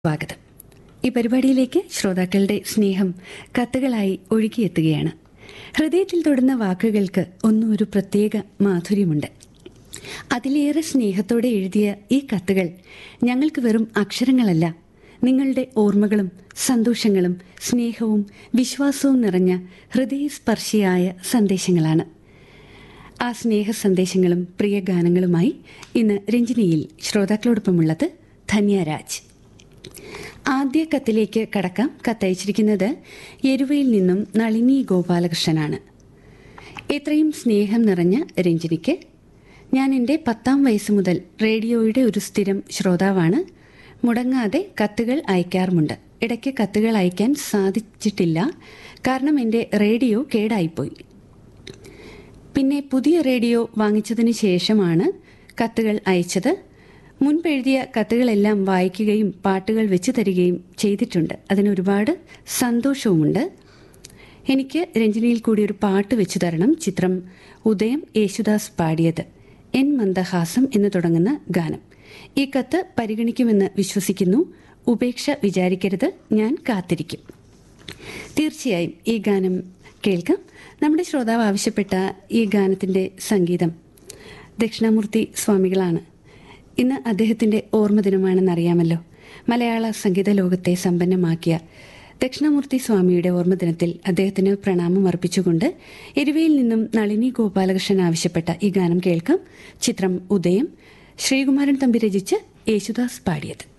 സ്വാഗതം ഈ പരിപാടിയിലേക്ക് ശ്രോതാക്കളുടെ സ്നേഹം കത്തുകളായി ഒഴുകിയെത്തുകയാണ് ഹൃദയത്തിൽ തൊടുന്ന വാക്കുകൾക്ക് ഒന്നും ഒരു പ്രത്യേക മാധുര്യമുണ്ട് അതിലേറെ സ്നേഹത്തോടെ എഴുതിയ ഈ കത്തുകൾ ഞങ്ങൾക്ക് വെറും അക്ഷരങ്ങളല്ല നിങ്ങളുടെ ഓർമ്മകളും സന്തോഷങ്ങളും സ്നേഹവും വിശ്വാസവും നിറഞ്ഞ ഹൃദയസ്പർശിയായ സന്ദേശങ്ങളാണ് ആ സ്നേഹ സന്ദേശങ്ങളും പ്രിയ ഗാനങ്ങളുമായി ഇന്ന് രഞ്ജിനിയിൽ ശ്രോതാക്കളോടൊപ്പമുള്ളത് ധന്യരാജ് ആദ്യ കത്തിലേക്ക് കടക്കാം കത്തയച്ചിരിക്കുന്നത് എരുവയിൽ നിന്നും നളിനി ഗോപാലകൃഷ്ണനാണ് ഇത്രയും സ്നേഹം നിറഞ്ഞ രഞ്ജിനിക്ക് ഞാൻ എൻ്റെ പത്താം വയസ്സ് മുതൽ റേഡിയോയുടെ ഒരു സ്ഥിരം ശ്രോതാവാണ് മുടങ്ങാതെ കത്തുകൾ അയക്കാറുമുണ്ട് ഇടയ്ക്ക് കത്തുകൾ അയക്കാൻ സാധിച്ചിട്ടില്ല കാരണം എൻ്റെ റേഡിയോ കേടായിപ്പോയി പിന്നെ പുതിയ റേഡിയോ വാങ്ങിച്ചതിന് ശേഷമാണ് കത്തുകൾ അയച്ചത് മുൻപ് എഴുതിയ കത്തുകളെല്ലാം വായിക്കുകയും പാട്ടുകൾ വെച്ച് തരികയും ചെയ്തിട്ടുണ്ട് അതിനൊരുപാട് സന്തോഷവുമുണ്ട് എനിക്ക് രഞ്ജനിയിൽ കൂടി ഒരു പാട്ട് വെച്ചു തരണം ചിത്രം ഉദയം യേശുദാസ് പാടിയത് എൻ മന്ദഹാസം എന്ന് തുടങ്ങുന്ന ഗാനം ഈ കത്ത് പരിഗണിക്കുമെന്ന് വിശ്വസിക്കുന്നു ഉപേക്ഷ വിചാരിക്കരുത് ഞാൻ കാത്തിരിക്കും തീർച്ചയായും ഈ ഗാനം കേൾക്കാം നമ്മുടെ ശ്രോതാവ് ആവശ്യപ്പെട്ട ഈ ഗാനത്തിൻ്റെ സംഗീതം ദക്ഷിണാമൂർത്തി സ്വാമികളാണ് ഇന്ന് അദ്ദേഹത്തിൻ്റെ ഓർമ്മദിനമാണെന്നറിയാമല്ലോ മലയാള സംഗീത ലോകത്തെ സമ്പന്നമാക്കിയ ദക്ഷിണാമൂർത്തി സ്വാമിയുടെ ഓർമ്മദിനത്തിൽ അദ്ദേഹത്തിന് പ്രണാമം അർപ്പിച്ചുകൊണ്ട് എരുവയിൽ നിന്നും നളിനി ഗോപാലകൃഷ്ണൻ ആവശ്യപ്പെട്ട ഈ ഗാനം കേൾക്കാം ചിത്രം ഉദയം ശ്രീകുമാരൻ തമ്പി രചിച്ച് യേശുദാസ് പാടിയത്